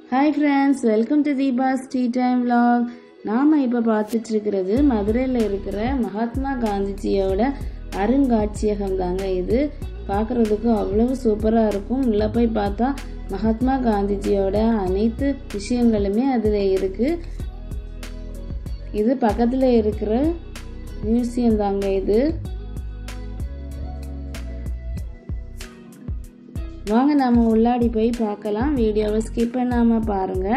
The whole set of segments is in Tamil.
hi friends welcome to Deepa's tea time vlog நாம் இப்போ பார்த்துட்டு இருக்கிறது மதுரையில் இருக்கிற மகாத்மா காந்திஜியோட அருங்காட்சியகம் தாங்க இது பார்க்குறதுக்கு அவ்வளவு சூப்பராக இருக்கும் உள்ளே போய் பார்த்தா மகாத்மா காந்திஜியோட அனைத்து விஷயங்களுமே அதில் இருக்குது இது பக்கத்தில் இருக்கிற மியூசியம் தாங்க இது வாங்க நாம உள்ளாடி போய் பார்க்கலாம் வீடியோவை ஸ்கிப் பண்ணாம பாருங்க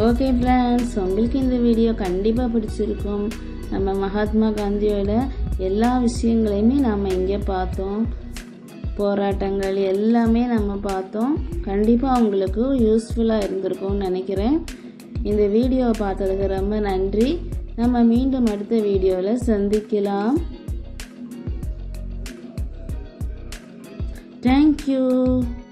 ஓகே ஃப்ரெண்ட்ஸ் உங்களுக்கு இந்த வீடியோ கண்டிப்பாக பிடிச்சிருக்கும் நம்ம மகாத்மா காந்தியோட எல்லா விஷயங்களையுமே நாம் இங்கே பார்த்தோம் போராட்டங்கள் எல்லாமே நம்ம பார்த்தோம் கண்டிப்பாக உங்களுக்கு யூஸ்ஃபுல்லாக இருந்திருக்கும்னு நினைக்கிறேன் இந்த வீடியோவை பார்த்ததுக்கு ரொம்ப நன்றி நம்ம மீண்டும் அடுத்த வீடியோவில் சந்திக்கலாம் தேங்க்யூ